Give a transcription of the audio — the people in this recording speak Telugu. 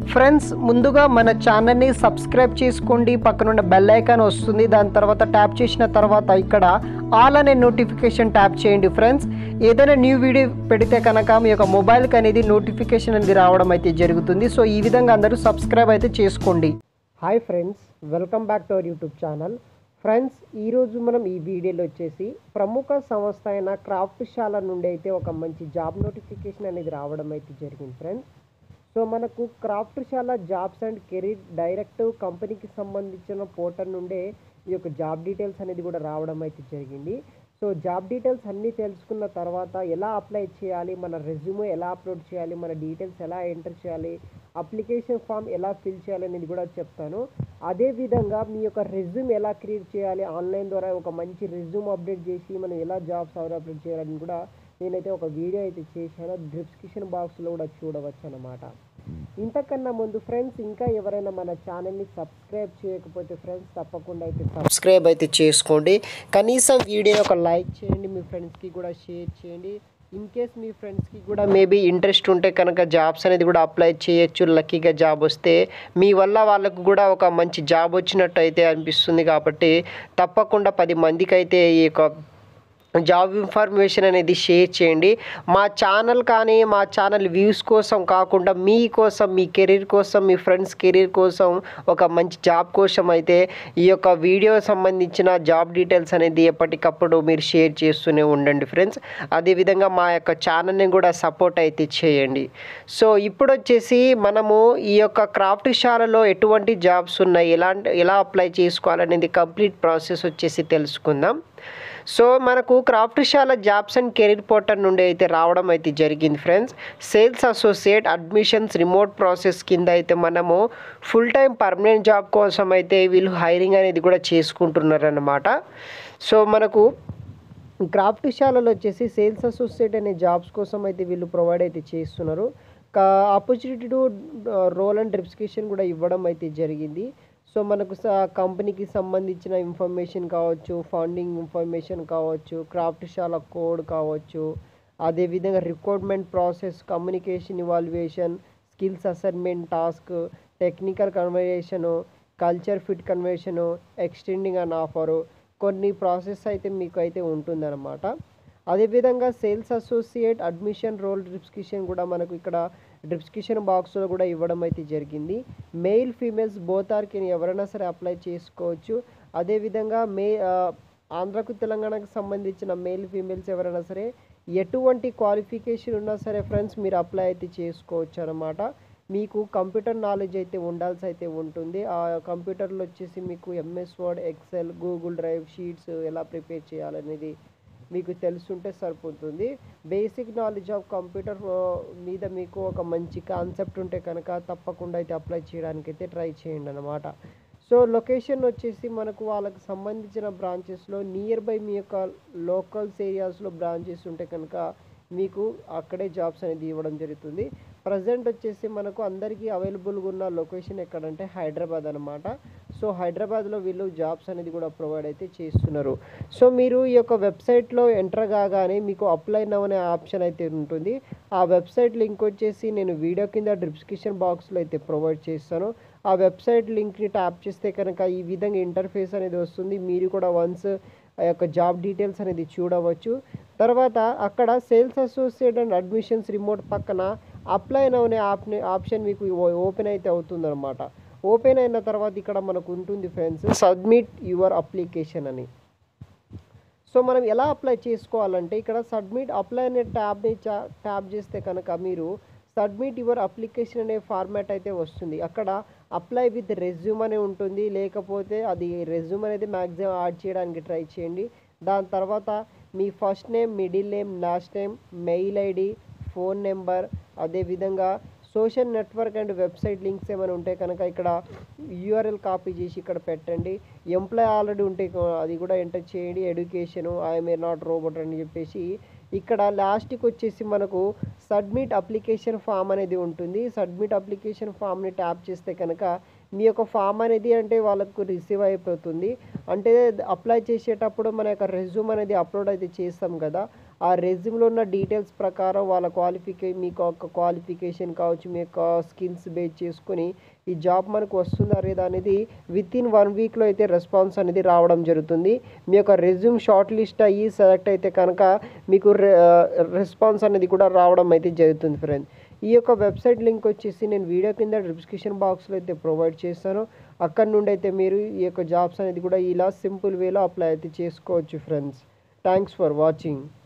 ఫ్రెండ్స్ ముందుగా మన ఛానల్ని సబ్స్క్రైబ్ చేసుకోండి పక్కనున్న బెల్ ఐకాన్ వస్తుంది దాని తర్వాత ట్యాప్ చేసిన తర్వాత ఇక్కడ ఆల్ అనే నోటిఫికేషన్ ట్యాప్ చేయండి ఫ్రెండ్స్ ఏదైనా న్యూ వీడియో పెడితే కనుక మీ యొక్క మొబైల్కి అనేది నోటిఫికేషన్ అనేది రావడం అయితే జరుగుతుంది సో ఈ విధంగా అందరూ సబ్స్క్రైబ్ అయితే చేసుకోండి hi friends welcome back to our YouTube channel friends ఈరోజు మనం ఈ వీడియోలో వచ్చేసి ప్రముఖ సంస్థ అయిన క్రాఫ్ట్ శాల నుండి అయితే ఒక మంచి జాబ్ నోటిఫికేషన్ అనేది రావడం అయితే జరిగింది ఫ్రెండ్స్ సో మనకు Craftshala jobs and career direct కంపెనీకి సంబంధించిన పోర్టల్ నుండే ఈ యొక్క జాబ్ డీటెయిల్స్ అనేది కూడా రావడం అయితే జరిగింది సో జాబ్ డీటెయిల్స్ అన్నీ తెలుసుకున్న తర్వాత ఎలా అప్లై చేయాలి మన రెజ్యూమే ఎలా అప్లోడ్ చేయాలి మన డీటెయిల్స్ ఎలా ఎంటర్ చేయాలి అప్లికేషన్ ఫామ్ ఎలా ఫిల్ చేయాలి అనేది కూడా చెప్తాను అదేవిధంగా మీ యొక్క రెజ్యూమ్ ఎలా క్రియేట్ చేయాలి ఆన్లైన్ ద్వారా ఒక మంచి రెజ్యూమ్ అప్డేట్ చేసి మనం ఎలా జాబ్స్ అవర్ అప్డేట్ చేయాలని కూడా నేనైతే ఒక వీడియో అయితే చేశాను డిస్క్రిప్షన్ బాక్స్లో కూడా చూడవచ్చు అనమాట ఇంతకన్నా ముందు ఫ్రెండ్స్ ఇంకా ఎవరైనా మన ఛానల్ని సబ్స్క్రైబ్ చేయకపోతే ఫ్రెండ్స్ తప్పకుండా అయితే సబ్స్క్రైబ్ అయితే చేసుకోండి కనీసం వీడియోని ఒక లైక్ చేయండి మీ ఫ్రెండ్స్కి కూడా షేర్ చేయండి ఇన్ కేస్ మీ ఫ్రెండ్స్కి కూడా మేబీ ఇంట్రెస్ట్ ఉంటే కనుక జాబ్స్ అనేది కూడా అప్లై చేయొచ్చు లక్కీగా జాబ్ వస్తే మీ వల్ల వాళ్ళకు కూడా ఒక మంచి జాబ్ వచ్చినట్టు అయితే అనిపిస్తుంది కాబట్టి తప్పకుండా పది మందికి అయితే ఈ యొక్క జాబ్ ఇన్ఫర్మేషన్ అనేది షేర్ చేయండి మా ఛానల్ కానీ మా ఛానల్ వ్యూస్ కోసం కాకుండా మీ కోసం మీ కెరీర్ కోసం మీ ఫ్రెండ్స్ కెరీర్ కోసం ఒక మంచి జాబ్ కోసం అయితే ఈ యొక్క వీడియో సంబంధించిన జాబ్ డీటెయిల్స్ అనేది ఎప్పటికప్పుడు మీరు షేర్ చేస్తూనే ఉండండి ఫ్రెండ్స్ అదేవిధంగా మా యొక్క ఛానల్ని కూడా సపోర్ట్ అయితే చేయండి సో ఇప్పుడు వచ్చేసి మనము ఈ యొక్క క్రాఫ్ట్ శాలలో ఎటువంటి జాబ్స్ ఉన్నాయి ఎలాంటి ఎలా అప్లై చేసుకోవాలనేది కంప్లీట్ ప్రాసెస్ వచ్చేసి తెలుసుకుందాం సో మనకు Craftshala jobs and career portal నుండి అయితే రావడం అయితే జరిగింది friends sales associate admissions remote process కింద అయితే మనము ఫుల్ టైం పర్మనెంట్ జాబ్ కోసం అయితే వీళ్ళు హైరింగ్ అనేది కూడా చేసుకుంటున్నారన్నమాట సో మనకు క్రాఫ్ట్ శాలలో వచ్చేసి సేల్స్ అసోసియేట్ అనే జాబ్స్ కోసం అయితే వీళ్ళు ప్రొవైడ్ అయితే చేస్తున్నారు opportunity to role and description కూడా ఇవ్వడం అయితే జరిగింది సో మనకు కంపెనీకి సంబంధించిన ఇన్ఫర్మేషన్ కావచ్చు ఫండింగ్ ఇన్ఫర్మేషన్ కావచ్చు క్రాఫ్ట్ శాల కోడ్ కావచ్చు అదేవిధంగా recruitment process communication evaluation skills assignment task technical conversation culture fit conversion extending and offer కొన్ని ప్రాసెస్ అయితే మీకు అయితే ఉంటుందన్నమాట అదేవిధంగా sales associate admission role description కూడా మనకు ఇక్కడ డిస్క్రిప్షన్ బాక్స్లో కూడా ఇవ్వడం అయితే జరిగింది మెయిల్ ఫీమేల్స్ బోత్ ఆర్కి ఎవరైనా సరే అప్లై చేసుకోవచ్చు అదేవిధంగా మే ఆంధ్రకు తెలంగాణకు సంబంధించిన మెయిల్ ఫీమేల్స్ ఎవరైనా సరే ఎటువంటి క్వాలిఫికేషన్ ఉన్నా సరే ఫ్రెండ్స్ మీరు అప్లై అయితే చేసుకోవచ్చు అనమాట మీకు కంప్యూటర్ నాలెడ్జ్ అయితే ఉండాల్సి అయితే ఉంటుంది ఆ కంప్యూటర్లో వచ్చేసి మీకు MS Word Excel Google Drive sheets ఎలా ప్రిపేర్ చేయాలనేది మీకు తెలుసుంటే సరిపోతుంది బేసిక్ నాలెడ్జ్ ఆఫ్ కంప్యూటర్ మీద మీకు ఒక మంచి కాన్సెప్ట్ ఉంటే కనుక తప్పకుండా అయితే అప్లై చేయడానికి అయితే ట్రై చేయండి అనమాట సో లొకేషన్ వచ్చేసి మనకు వాళ్ళకి సంబంధించిన బ్రాంచెస్లో నియర్ బై మీ యొక్క లోకల్స్ ఏరియాస్లో బ్రాంచెస్ ఉంటే కనుక మీకు అక్కడే జాబ్స్ అనేది ఇవ్వడం జరుగుతుంది ప్రజెంట్ వచ్చేసి మనకు అందరికీ అవైలబుల్గా ఉన్న లొకేషన్ ఎక్కడంటే హైదరాబాద్ అనమాట సో హైదరాబాద్లో వీళ్ళు జాబ్స్ అనేది కూడా ప్రొవైడ్ అయితే చేస్తున్నారు సో మీరు ఈ యొక్క వెబ్సైట్లో ఎంటర్ కాగానే మీకు అప్లై నవ్ అనే ఆప్షన్ అయితే ఉంటుంది ఆ వెబ్సైట్ లింక్ వచ్చేసి నేను వీడియో కింద డిస్క్రిప్షన్ బాక్స్లో అయితే ప్రొవైడ్ చేస్తాను ఆ వెబ్సైట్ లింక్ని ట్యాప్ చేస్తే కనుక ఈ విధంగా ఇంటర్ఫేస్ అనేది వస్తుంది మీరు కూడా వన్స్ ఆ యొక్క జాబ్ డీటెయిల్స్ అనేది చూడవచ్చు తర్వాత అక్కడ sales associate and admissions remote పక్కన అప్లై నవ్ అనే ఆప్ని ఆప్షన్ మీకు ఓపెన్ అయితే అవుతుందన్నమాట ఓపెన్ అయిన తర్వాత ఇక్కడ మనకు ఉంటుంది ఫ్రెండ్స్ సబ్మిట్ యువర్ అప్లికేషన్ అని సో మనం ఎలా అప్లై చేసుకోవాలంటే ఇక్కడ సబ్మిట్ అప్లై అనే ట్యాబ్ని ట్యాప్ చేస్తే కనుక మీరు సబ్మిట్ యువర్ అప్లికేషన్ అనే ఫార్మాట్ అయితే వస్తుంది అక్కడ అప్లై విత్ రెజ్యూమ్ అని ఉంటుంది లేకపోతే అది రెజ్యూమ్ అనేది మ్యాక్సిమం యాడ్ చేయడానికి ట్రై చేయండి దాని తర్వాత మీ first name middle name last name mail ID phone number అదేవిధంగా social network and website links ఏమైనా ఉంటే కనుక ఇక్కడ యూఆర్ఎల్ కాపీ చేసి ఇక్కడ పెట్టండి ఎంప్లాయ్ ఆల్రెడీ ఉంటే అది కూడా ఎంటర్ చేయండి education I'm a not robot అని చెప్పేసి ఇక్కడ లాస్ట్కి వచ్చేసి మనకు సబ్మిట్ అప్లికేషన్ ఫామ్ అనేది ఉంటుంది సబ్మిట్ అప్లికేషన్ ఫామ్ని ట్యాప్ చేస్తే కనుక మీ యొక్క ఫామ్ అనేది అంటే వాళ్ళకు రిసీవ్ అయిపోతుంది అంటే అప్లై చేసేటప్పుడు మన యొక్క రెజ్యూమ్ అనేది అప్లోడ్ అయితే చేస్తాం కదా ఆ రెజ్యూమ్లో ఉన్న డీటెయిల్స్ ప్రకారం వాళ్ళ క్వాలిఫికే మీకు యొక్క క్వాలిఫికేషన్ కావచ్చు మీ యొక్క స్కిల్స్ బేస్ చేసుకొని ఈ జాబ్ మనకు వస్తుందా లేదా అనేది విత్ ఇన్ వన్ వీక్లో అయితే రెస్పాన్స్ అనేది రావడం జరుగుతుంది మీ యొక్క రెజ్యూమ్ షార్ట్ లిస్ట్ అయ్యి సెలెక్ట్ అయితే కనుక మీకు రెస్పాన్స్ అనేది కూడా రావడం అయితే జరుగుతుంది ఫ్రెండ్ ఈ యొక్క వెబ్సైట్ లింక్ వచ్చేసి నేను వీడియో కింద డిస్క్రిప్షన్ బాక్స్లో అయితే ప్రొవైడ్ చేస్తాను అక్కడ నుండి అయితే మీరు ఈ యొక్క జాబ్స్ అనేది కూడా ఇలా సింపుల్ వేలో అప్లై అయితే చేసుకోవచ్చు ఫ్రెండ్స్ థ్యాంక్స్ ఫర్ వాచింగ్